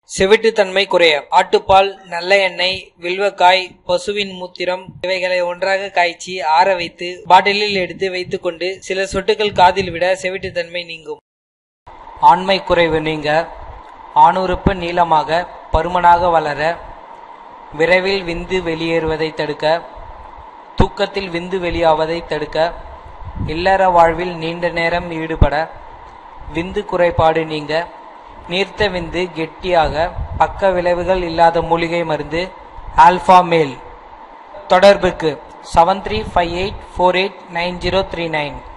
செவிட்டுத்தன்மை குறைய ஆட்டுப்பால் நல்ல எண்ணெய் வில்வக்காய் பசுவின் மூத்திரம் இவைகளை ஒன்றாக காய்ச்சி ஆற வைத்து பாட்டிலில் எடுத்து வைத்துக்கொண்டு சில சொட்டுகள் காதில் விட செவிட்டுத்தன்மை நீங்கும் ஆண்மை குறைவு நீங்க ஆணுறுப்பு நீளமாக பருமனாக வளர விரைவில் விந்து வெளியேறுவதை தடுக்க தூக்கத்தில் விந்து வெளியாவதை தடுக்க இல்லற வாழ்வில் நீண்ட நேரம் ஈடுபட விந்து குறைபாடு நீங்க நீர்த்த விந்து கெட்டியாக பக்க விளைவுகள் இல்லாத மூலிகை மருந்து ஆல்பா மேல் தொடர்புக்கு seven three five eight four eight nine zero three nine